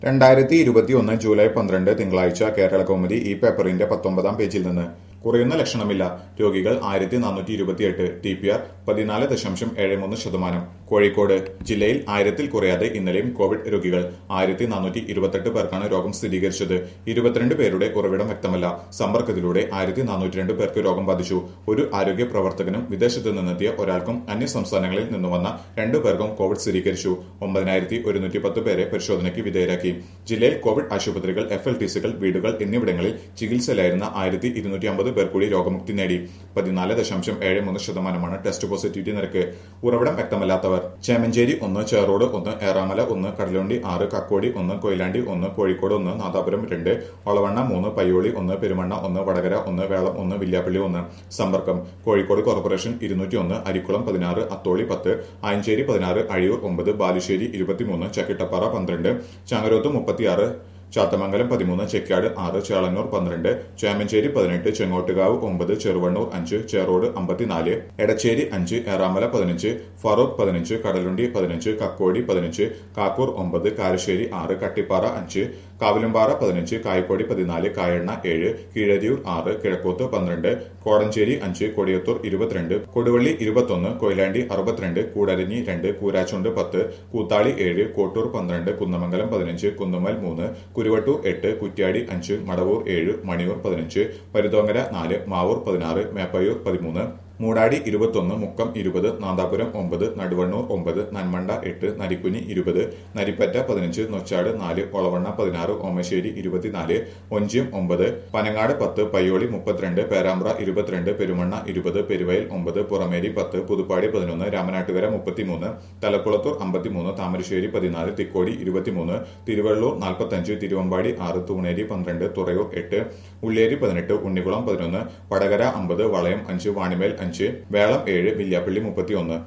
രണ്ടായിരത്തി ഇരുപത്തിയൊന്ന് ജൂലൈ പന്ത്രണ്ട് തിങ്കളാഴ്ച കേരള കൗമുദി ഈ പേപ്പറിന്റെ പത്തൊമ്പതാം പേജിൽ നിന്ന് കുറയുന്ന ലക്ഷണമില്ല രോഗികൾ ആയിരത്തി നാനൂറ്റി ഇരുപത്തിയെട്ട് ടി പി ആർ പതിനാല് ദശാംശം ഏഴ് മൂന്ന് ശതമാനം കോഴിക്കോട് ജില്ലയിൽ ആയിരത്തിൽ കുറയാതെ ഇന്നലെയും കോവിഡ് രോഗികൾ ആയിരത്തി നാനൂറ്റി ഇരുപത്തെട്ട് പേർക്കാണ് രോഗം സ്ഥിരീകരിച്ചത് ഇരുപത്തിരണ്ട് പേരുടെ ഉറവിടം വ്യക്തമല്ല സമ്പർക്കത്തിലൂടെ ആയിരത്തി നാനൂറ്റി രണ്ട് പേർക്ക് രോഗം ബാധിച്ചു ഒരു ആരോഗ്യ പ്രവർത്തകനും വിദേശത്ത് നിന്നെത്തിയ ഒരാൾക്കും അന്യ സംസ്ഥാനങ്ങളിൽ നിന്ന് വന്ന രണ്ടു പേർക്കും കോവിഡ് സ്ഥിരീകരിച്ചു ഒമ്പതിനായിരത്തി ഒരുന്നൂറ്റി പത്ത് പേരെ പരിശോധനയ്ക്ക് വിധേയരാക്കി ജില്ലയിൽ കോവിഡ് ആശുപത്രികൾ എഫ് എൽ ടി സികൾ വീടുകൾ എന്നിവിടങ്ങളിൽ ചികിത്സയിലായിരുന്ന ആയിരത്തി ഇരുന്നൂറ്റി അമ്പത് പേർ കൂടി രോഗമുക്തി നേടി പതിനാല് ദശാംശം ഏഴ് മൂന്ന് ശതമാനമാണ് ടെസ്റ്റ് പോസിറ്റിവിറ്റി നിരക്ക് ഉറവിടം വ്യക്തമല്ലാത്തവർ ചേമഞ്ചേരി ഒന്ന് ചേറോട് ഒന്ന് ഏറാമല ഒന്ന് കടലുണ്ടി ആറ് കക്കോടി ഒന്ന് കൊയിലാണ്ടി ഒന്ന് കോഴിക്കോട് ഒന്ന് നാദാപുരം രണ്ട് ഒളവണ്ണ മൂന്ന് പയ്യോളി ഒന്ന് പെരുമണ്ണ ഒന്ന് വടകര ഒന്ന് വേളം ഒന്ന് വില്യാപ്പള്ളി ഒന്ന് സമ്പർക്കം കോഴിക്കോട് കോർപ്പറേഷൻ ഇരുന്നൂറ്റി ഒന്ന് അരിക്കുളം പതിനാറ് അത്തോളി പത്ത് ആയഞ്ചേരി പതിനാറ് അഴിയൂർ ഒമ്പത് ബാലുശ്ശേരി ഇരുപത്തിമൂന്ന് ചക്കിട്ടപ്പാറ പന്ത്രണ്ട് ചാങ്ങരോത്ത് മുപ്പത്തിയാറ് ചാത്തമംഗലം പതിമൂന്ന് ചെക്കാട് ആറ് ചേളന്നൂർ പന്ത്രണ്ട് ചേമഞ്ചേരി പതിനെട്ട് ചെങ്ങോട്ടുകാവ് ഒമ്പത് ചെറുവണ്ണൂർ അഞ്ച് ചേറോട് അമ്പത്തിനാല് എടച്ചേരി അഞ്ച് ഏറാമല പതിനഞ്ച് ഫറൂഖ് പതിനഞ്ച് കടലുണ്ടി പതിനഞ്ച് കക്കോടി പതിനഞ്ച് കാക്കൂർ ഒമ്പത് കാരശ്ശേരി ആറ് കട്ടിപ്പാറ അഞ്ച് കാവിലുംപാറ പതിനഞ്ച് കായക്കൊടി പതിനാല് കായണ്ണ ഏഴ് കീഴരിയൂർ ആറ് കിഴക്കോത്ത് പന്ത്രണ്ട് കോടഞ്ചേരി അഞ്ച് കൊടിയത്തൂർ ഇരുപത്തിരണ്ട് കൊടുവള്ളി ഇരുപത്തൊന്ന് കൊയിലാണ്ടി അറുപത്തിരണ്ട് കൂടരഞ്ഞി രണ്ട് കൂരാച്ചുണ്ട് പത്ത് കൂത്താളി ഏഴ് കോട്ടൂർ പന്ത്രണ്ട് കുന്നമംഗലം പതിനഞ്ച് കുന്നുമ്മൽ മൂന്ന് കുരുവട്ടൂർ എട്ട് കുറ്റ്യാടി അഞ്ച് മടവൂർ ഏഴ് മണിയൂർ പതിനഞ്ച് പരുതോങ്ങര നാല് മാവൂർ പതിനാറ് മേപ്പയൂർ പതിമൂന്ന് മൂടാടി ഇരുപത്തൊന്ന് മുക്കം ഇരുപത് നാദാപുരം ഒമ്പത് നടുവണ്ണൂർ ഒമ്പത് നന്മണ്ട എട്ട് നരിക്കുനി ഇരുപത് നരിപ്പറ്റ പതിനഞ്ച് നൊച്ചാട് നാല് ഒളവണ്ണ പതിനാറ് ഓമശ്ശേരി ഇരുപത്തിനാല് ഒഞ്ചിയം ഒമ്പത് പനങ്ങാട് പത്ത് പയ്യോളി മുപ്പത്തിരണ്ട് പേരാമ്പ്ര ഇരുപത്തിരണ്ട് പെരുമണ്ണ ഇരുപത് പെരുവയൽ ഒമ്പത് പുറമേരി പത്ത് പുതുപ്പാടി പതിനൊന്ന് രാമനാട്ടുകര മുപ്പത്തിമൂന്ന് തലക്കുളത്തൂർ അമ്പത്തിമൂന്ന് താമരശ്ശേരി പതിനാല് തിക്കോടി ഇരുപത്തിമൂന്ന് തിരുവള്ളൂർ നാൽപ്പത്തഞ്ച് തിരുവമ്പാടി ആറ് തൂണേരി പന്ത്രണ്ട് തുറയൂർ എട്ട് ഉള്ളിയേരി പതിനെട്ട് ഉണ്ണിക്കുളം പതിനൊന്ന് വടകര അമ്പത് വളയം അഞ്ച് വാണിമേൽ അഞ്ച് വേളം ഏഴ് വില്യാപ്പള്ളി മുപ്പത്തിയൊന്ന്